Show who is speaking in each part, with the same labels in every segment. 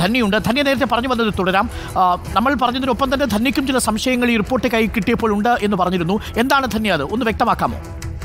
Speaker 1: ധന്യയുണ്ട് ധന്യ നേരത്തെ പറഞ്ഞു വന്നത് തുടരാം ആ, നമ്മൾ പറഞ്ഞതിനൊപ്പം തന്നെ ധന്യക്കും ചില സംശയങ്ങൾ ഈ റിപ്പോർട്ട് കൈ കിട്ടിയപ്പോൾ ഉണ്ട് എന്ന് പറഞ്ഞിരുന്നു എന്താണ് ധന്യ അത് ഒന്ന് വ്യക്തമാക്കാമോ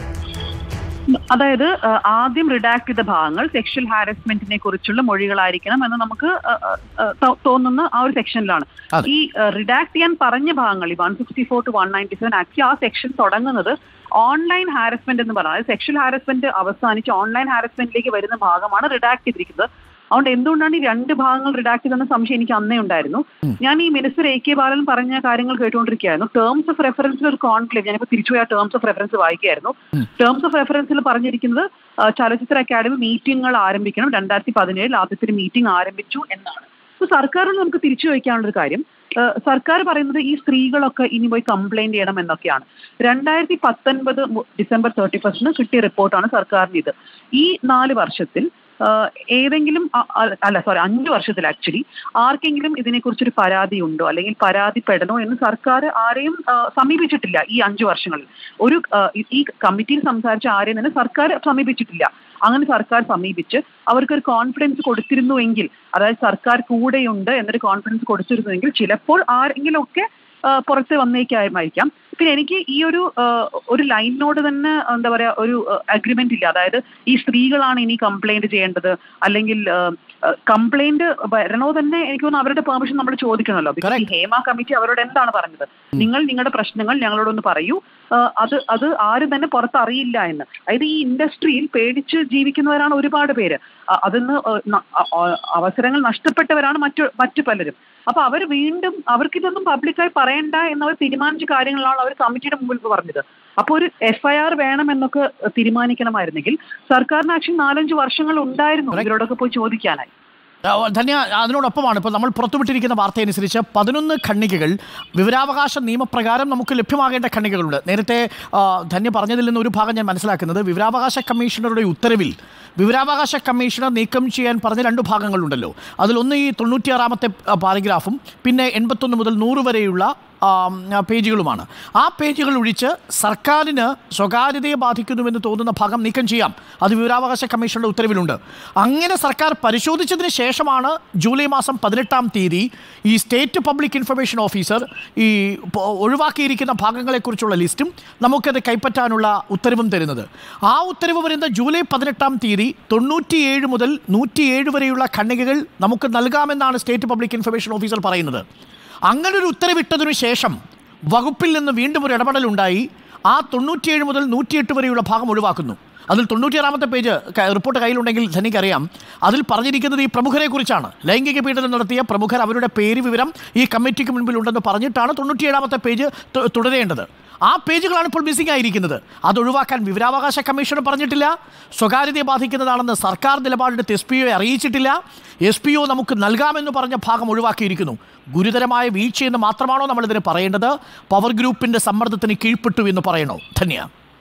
Speaker 2: അതായത് ആ, ആദ്യം റിഡാക്ട് ചെയ്ത ഭാഗങ്ങൾ സെക്ഷൽ ഹാരസ്മെന്റിനെ കുറിച്ചുള്ള മൊഴികളായിരിക്കണം എന്ന് നമുക്ക് ആ, ആ, ആ, തോ- തോന്നുന്ന ആ ഒരു സെക്ഷനിലാണ്
Speaker 1: അതെ.
Speaker 2: ഈ റിഡാക്ട് ചെയ്യാൻ പറഞ്ഞ ഭാഗങ്ങൾ ഈ one sixty four to one ninety seven actually ആ സെക്ഷൻ തുടങ്ങുന്നത് ഓൺലൈൻ ഹാരസ്മെന്റ് എന്ന് പറഞ്ഞാൽ അതായത് സെക്ഷൽ ഹാരസ്മെന്റ് അവസാനിച്ച് ഓൺലൈൻ ഹാരസ്മെന്റിലേക്ക് വരുന്ന ഭാഗമാണ് റിഡാക്ട് ചെയ്തിരിക്കുന്നത് അതുകൊണ്ട് എന്തുകൊണ്ടാണ് ഈ രണ്ട് ഭാഗങ്ങൾ റിഡാക്ട് ചെയ്തെന്ന സംശയം എനിക്ക് അന്നേ ഉണ്ടായിരുന്നു ഞാൻ ഈ മിനിസ്റ്റർ എ കെ ബാലൻ പറഞ്ഞ കാര്യങ്ങൾ കേട്ടുകൊണ്ടിരിക്കുകയായിരുന്നു ടേംസ് ഓഫ് റെഫറൻസിൽ ഒരു കോൺക്ലേവ് ഞാനിപ്പോൾ തിരിച്ചുപോയി ആ ടേംസ് ഓഫ് റെഫറൻസ് വായിക്കുകയായിരുന്നു ടേംസ് ഓഫ് റെഫറൻസിൽ പറഞ്ഞിരിക്കുന്നത് ആ, ചലച്ചിത്ര അക്കാദമി മീറ്റിംഗുകൾ ആരംഭിക്കണം രണ്ടായിരത്തി പതിനേഴിൽ ആദ്യത്തെ ഒരു മീറ്റിംഗ് ആരംഭിച്ചു എന്നാണ് അപ്പൊ സർക്കാരിന് നമുക്ക് തിരിച്ചു ചോദിക്കാനുള്ള ഒരു കാര്യം ആ, സർക്കാർ പറയുന്നത് ഈ സ്ത്രീകളൊക്കെ ഇനി പോയി കംപ്ലൈന്റ് ചെയ്യണം എന്നൊക്കെയാണ് രണ്ടായിരത്തി പത്തൊൻപത് ഡിസംബർ തേർട്ടി ഫസ്റ്റിന് കിട്ടിയ റിപ്പോർട്ടാണ് സർക്കാരിന് ഇത് ഈ നാല് വർഷത്തിൽ ആ, ഏതെങ്കിലും അ- അ- അല്ല സോറി അഞ്ച് വർഷത്തിൽ ആക്ച്വലി ആർക്കെങ്കിലും ഇതിനെക്കുറിച്ചൊരു പരാതി ഉണ്ടോ അല്ലെങ്കിൽ പരാതിപ്പെടണോ എന്ന് സർക്കാർ ആരെയും ആ, സമീപിച്ചിട്ടില്ല ഈ അഞ്ചു വർഷങ്ങളിൽ ഒരു ആ, ഈ- ഈ കമ്മിറ്റിയിൽ സംസാരിച്ച ആരെയും തന്നെ സർക്കാർ സമീപിച്ചിട്ടില്ല അങ്ങനെ സർക്കാർ സമീപിച്ച് അവർക്കൊരു കോൺഫിഡൻസ് കൊടുത്തിരുന്നുവെങ്കിൽ അതായത് സർക്കാർ കൂടെയുണ്ട് എന്നൊരു കോൺഫിഡൻസ് കൊടുത്തിരുന്നുവെങ്കിൽ ചിലപ്പോൾ ആരെങ്കിലും ഒക്കെ ആ, പുറത്ത് വന്നേക്കായിരിക്കാം പിന്നെ എനിക്ക് ഈ ഒരു ആ, ഒരു ലൈനിനോട് തന്നെ എന്താ പറയാ ഒരു അഗ്രിമെന്റ് ഇല്ല അതായത് ഈ സ്ത്രീകളാണ് ഇനി കംപ്ലൈന്റ് ചെയ്യേണ്ടത് അല്ലെങ്കിൽ കംപ്ലൈന്റ് വരണോ തന്നെ എനിക്ക് തോന്നുന്നു അവരുടെ പെർമിഷൻ നമ്മൾ ചോദിക്കണമല്ലോ Because ഈ ഹേമ കമ്മിറ്റി അവരോട് എന്താണ് പറഞ്ഞത് നിങ്ങൾ നിങ്ങളുടെ പ്രശ്നങ്ങൾ ഞങ്ങളോടൊന്ന് പറയൂ ആ, അത് അത് ആരും തന്നെ പുറത്ത് അറിയില്ല എന്ന് അതായത് ഈ ഇൻഡസ്ട്രിയിൽ പേടിച്ച് ജീവിക്കുന്നവരാണ് ഒരുപാട് പേര് അ- അതിന്ന് ഏഹ് ന- അ- അ- അവസരങ്ങൾ നഷ്ടപ്പെട്ടവരാണ് മറ്റു മറ്റു പലരും അപ്പൊ അവർ വീണ്ടും അവർക്ക് ഇതൊന്നും പബ്ലിക്കായി പറയണ്ട എന്നവർ തീരുമാനിച്ച കാര്യങ്ങളാണ് അവർ കമ്മിറ്റിയുടെ മുമ്പിൽ ഇപ്പൊ പറഞ്ഞത് അപ്പൊ ഒരു എഫ്ഐആർ വേണം എന്നൊക്കെ തീരുമാനിക്കണമായിരുന്നെങ്കിൽ സർക്കാരിന് ആക്ച്വലി നാലഞ്ച് വർഷങ്ങൾ ഉണ്ടായിരുന്നു ഇവരോടൊക്കെ പോയി ചോദിക്കാനായി
Speaker 1: ആ, ധന്യ അതിനോടൊപ്പമാണ് ഇപ്പോൾ നമ്മൾ പുറത്തുവിട്ടിരിക്കുന്ന വാർത്തയനുസരിച്ച് പതിനൊന്ന് ഖണ്ഡികകൾ വിവരാവകാശ നിയമപ്രകാരം നമുക്ക് ലഭ്യമാകേണ്ട ഖണ്ഡികകളുണ്ട് നേരത്തെ ആ, ധന്യ പറഞ്ഞതിൽ നിന്ന് ഒരു ഭാഗം ഞാൻ മനസ്സിലാക്കുന്നത് വിവരാവകാശ കമ്മീഷണറുടെ ഉത്തരവിൽ വിവരാവകാശ കമ്മീഷണർ നീക്കം ചെയ്യാൻ പറഞ്ഞ രണ്ട് ഭാഗങ്ങളുണ്ടല്ലോ അതിലൊന്ന് ഈ തൊണ്ണൂറ്റിയാറാമത്തെ ആ, പാരഗ്രാഫും പിന്നെ എൺപത്തൊന്ന് മുതൽ നൂറ് വരെയുള്ള ആ, ആ, പേജുകളുമാണ് ആ പേജുകൾ ഒഴിച്ച് സർക്കാരിന് സ്വകാര്യതയെ ബാധിക്കുന്നുവെന്ന് തോന്നുന്ന ഭാഗം നീക്കം ചെയ്യാം അത് വിവരാവകാശ കമ്മീഷനുടെ ഉത്തരവിലുണ്ട് അങ്ങനെ സർക്കാർ പരിശോധിച്ചതിന് ശേഷമാണ് ജൂലൈ മാസം പതിനെട്ടാം തീയതി ഈ സ്റ്റേറ്റ് പബ്ലിക് ഇൻഫർമേഷൻ ഓഫീസർ ഈ പ- ഒഴിവാക്കിയിരിക്കുന്ന ഭാഗങ്ങളെക്കുറിച്ചുള്ള ലിസ്റ്റും നമുക്കത് കൈപ്പറ്റാനുള്ള ഉത്തരവും തരുന്നത് ആ ഉത്തരവ് വരുന്ന ജൂലൈ പതിനെട്ടാം തീയതി തൊണ്ണൂറ്റിയേഴ് മുതൽ നൂറ്റിയേഴ് വരെയുള്ള ഖണ്ഡികകൾ നമുക്ക് നൽകാമെന്നാണ് സ്റ്റേറ്റ് പബ്ലിക് ഇൻഫർമേഷൻ ഓഫീസർ പറയുന്നത് അങ്ങനൊരു ഉത്തരവിട്ടതിനു ശേഷം വകുപ്പിൽ നിന്ന് വീണ്ടും ഒരു ഇടപെടലുണ്ടായി ആ തൊണ്ണൂറ്റിയേഴ് മുതൽ നൂറ്റിയെട്ട് വരെയുള്ള ഭാഗം ഒഴിവാക്കുന്നു അതിൽ തൊണ്ണൂറ്റിയാറാമത്തെ പേജ് ക- റിപ്പോർട്ട് കയ്യിലുണ്ടെങ്കിൽ ധനിക്കറിയാം അതിൽ പറഞ്ഞിരിക്കുന്നത് ഈ പ്രമുഖരെ കുറിച്ചാണ് ലൈംഗിക പീഡനം നടത്തിയ പ്രമുഖർ അവരുടെ പേര് വിവരം ഈ കമ്മിറ്റിക്ക് മുൻപിൽ ഉണ്ടെന്ന് പറഞ്ഞിട്ടാണ് തൊണ്ണൂറ്റിയേഴാമത്തെ പേജ് തു- തുടരേണ്ടത് ആ പേജുകളാണ് ഇപ്പോൾ മിസ്സിംഗ് ആയിരിക്കുന്നത് അത് ഒഴിവാക്കാൻ വിവരാവകാശ കമ്മീഷൻ പറഞ്ഞിട്ടില്ല സ്വകാര്യതയെ ബാധിക്കുന്നതാണെന്ന് സർക്കാർ നിലപാടെടുത്ത് എസ് പി ഒയെ അറിയിച്ചിട്ടില്ല എസ് പി ഒ നമുക്ക് നൽകാമെന്ന് പറഞ്ഞ ഭാഗം ഒഴിവാക്കിയിരിക്കുന്നു ഗുരുതരമായ വീഴ്ചയെന്ന് മാത്രമാണോ നമ്മളിതിന് പറയേണ്ടത് പവർ ഗ്രൂപ്പിന്റെ സമ്മർദ്ദത്തിന് കീഴ്പ്പെട്ടു എന്ന് പറയണോ ധന്യ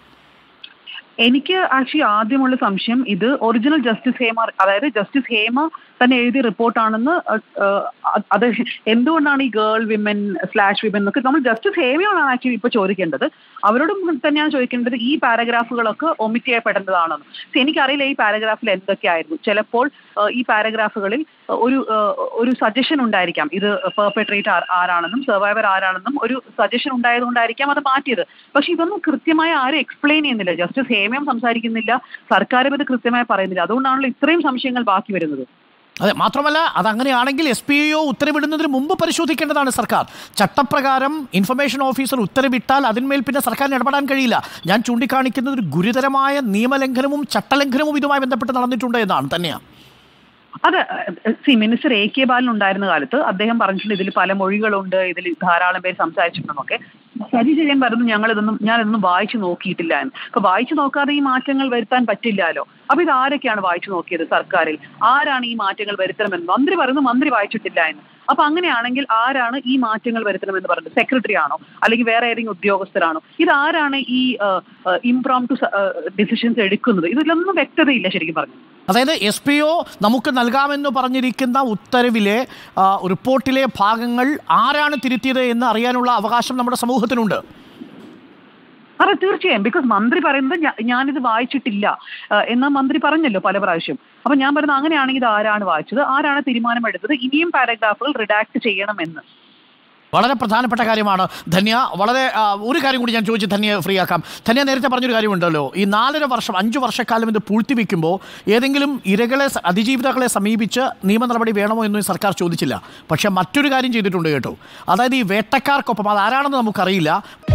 Speaker 2: എനിക്ക് ആക്ച്വലി ആദ്യമുള്ള സംശയം ഇത് ഒറിജിനൽ ജസ്റ്റിസ് ഹേമ അതായത് ജസ്റ്റിസ് ഹേമ തന്നെ എഴുതിയ റിപ്പോർട്ടാണെന്ന് അത് എന്തുകൊണ്ടാണ് ഈ ഗേൾ വിമൻ സ്ലാഷ് വിമൻ എന്നൊക്കെ നമ്മൾ ജസ്റ്റിസ് ഹേമയോടാണ് ആക്ച്വലി ഇപ്പൊ ചോദിക്കേണ്ടത് അവരോടും തന്നെയാണ് ചോദിക്കേണ്ടത് ഈ പാരഗ്രാഫുകളൊക്കെ ഒമിറ്റ് ചെയ്യപ്പെടേണ്ടതാണെന്ന് പക്ഷെ എനിക്കറിയില്ല ഈ പാരഗ്രാഫിൽ എന്തൊക്കെയായിരുന്നു ചിലപ്പോൾ ആ, ഈ പാരഗ്രാഫുകളിൽ ഒരു ആ, ഒരു സജഷൻ ഉണ്ടായിരിക്കാം ഇത് പെർപെട്രേറ്റ് ആരാണെന്നും സർവൈവർ ആരാണെന്നും ഒരു സജഷൻ ഉണ്ടായതുകൊണ്ടായിരിക്കാം അത് മാറ്റിയത് പക്ഷെ ഇതൊന്നും കൃത്യമായി ആരും എക്സ്പ്ലെയിൻ ചെയ്യുന്നില്ല ജസ്റ്റിസ് ഹേമയും സംസാരിക്കുന്നില്ല സർക്കാരും ഇത് കൃത്യമായി പറയുന്നില്ല അതുകൊണ്ടാണല്ലോ ഇത്രയും സംശയങ്ങൾ ബാക്കി വരുന്നത്
Speaker 1: അതെ മാത്രമല്ല അതങ്ങനെയാണെങ്കിൽ എസ് പി ഒ ഉത്തരവിടുന്നതിന് മുമ്പ് പരിശോധിക്കേണ്ടതാണ് സർക്കാർ ചട്ടപ്രകാരം ഇൻഫർമേഷൻ ഓഫീസർ ഉത്തരവിട്ടാൽ അതിന്മേൽ പിന്നെ സർക്കാരിന് ഇടപെടാൻ കഴിയില്ല ഞാൻ ചൂണ്ടിക്കാണിക്കുന്നത് ഒരു ഗുരുതരമായ നിയമലംഘനവും ചട്ടലംഘനവും ഇതുമായി ബന്ധപ്പെട്ട് നടന്നിട്ടുണ്ട് എന്നാണ് തന്നെയാണ്
Speaker 2: അത് C minister A K Balan ഉണ്ടായിരുന്ന കാലത്ത് അദ്ദേഹം പറഞ്ഞിട്ടുണ്ട് ഇതിൽ പല മൊഴികളുണ്ട് ഇതിൽ ധാരാളം പേര് സംസാരിച്ചിട്ടുണ്ടെന്നൊക്കെ സജി ചെറിയൻ പറഞ്ഞു ഞങ്ങൾ ഇതൊന്നും ഞാൻ ഇതൊന്നും വായിച്ചു നോക്കിയിട്ടില്ല എന്ന് അപ്പൊ വായിച്ചു നോക്കാതെ ഈ മാറ്റങ്ങൾ വരുത്താൻ പറ്റില്ലല്ലോ അപ്പൊ ഇത് ആരൊക്കെയാണ് വായിച്ചു നോക്കിയത് സർക്കാരിൽ ആരാണ് ഈ മാറ്റങ്ങൾ വരുത്തണമെന്ന് മന്ത്രി പറയുന്നു മന്ത്രി വായിച്ചിട്ടില്ല എന്ന് അപ്പൊ അങ്ങനെയാണെങ്കിൽ ആരാണ് ഈ മാറ്റങ്ങൾ വരുത്തണമെന്ന് പറഞ്ഞത് സെക്രട്ടറി ആണോ അല്ലെങ്കിൽ വേറെ ഏതെങ്കിലും ഉദ്യോഗസ്ഥരാണോ ഇത് ആരാണ് ഈ ഇംപ്രോം ടു ഡിസിഷൻസ് എടുക്കുന്നത് ഇതിലൊന്നും വ്യക്തതയില്ല ശരിക്കും പറഞ്ഞു
Speaker 1: അതായത് എസ് പി ഒ നമുക്ക് നൽകാമെന്ന് പറഞ്ഞിരിക്കുന്ന ഉത്തരവിലെ ആ, റിപ്പോർട്ടിലെ ഭാഗങ്ങൾ ആരാണ് തിരുത്തിയത് എന്ന് അറിയാനുള്ള അവകാശം നമ്മുടെ സമൂഹത്തിനുണ്ട്
Speaker 2: അതെ തീർച്ചയായും ബിക്കോസ് മന്ത്രി പറയുന്നത് ഞാ- ഞാനിത് വായിച്ചിട്ടില്ല ആ, എന്ന് മന്ത്രി പറഞ്ഞല്ലോ പല പ്രാവശ്യം അപ്പൊ ഞാൻ പറയുന്നത് അങ്ങനെയാണെങ്കിൽ ഇത് ആരാണ് വായിച്ചത് ആരാണ് തീരുമാനമെടുത്തത് ഇനിയും പാരഗ്രാഫുകൾ റിഡാക്ട് ചെയ്യണമെന്ന്
Speaker 1: വളരെ പ്രധാനപ്പെട്ട കാര്യമാണ് ധന്യ വളരെ ആ, ഒരു കാര്യം കൂടി ഞാൻ ചോദിച്ച് ധന്യ ഫ്രീ ആക്കാം ധന്യ നേരത്തെ പറഞ്ഞൊരു കാര്യമുണ്ടല്ലോ ഈ നാലര വർഷം അഞ്ചു വർഷക്കാലം ഇത് പൂഴ്ത്തിവെക്കുമ്പോൾ ഏതെങ്കിലും ഇരകളെ സ- അതിജീവിതകളെ സമീപിച്ച് നിയമ നടപടി വേണമോ എന്ന് ഈ സർക്കാർ ചോദിച്ചില്ല പക്ഷേ മറ്റൊരു കാര്യം ചെയ്തിട്ടുണ്ട് കേട്ടോ അതായത് ഈ വേട്ടക്കാർക്കൊപ്പം അത് ആരാണെന്ന് നമുക്കറിയില്ല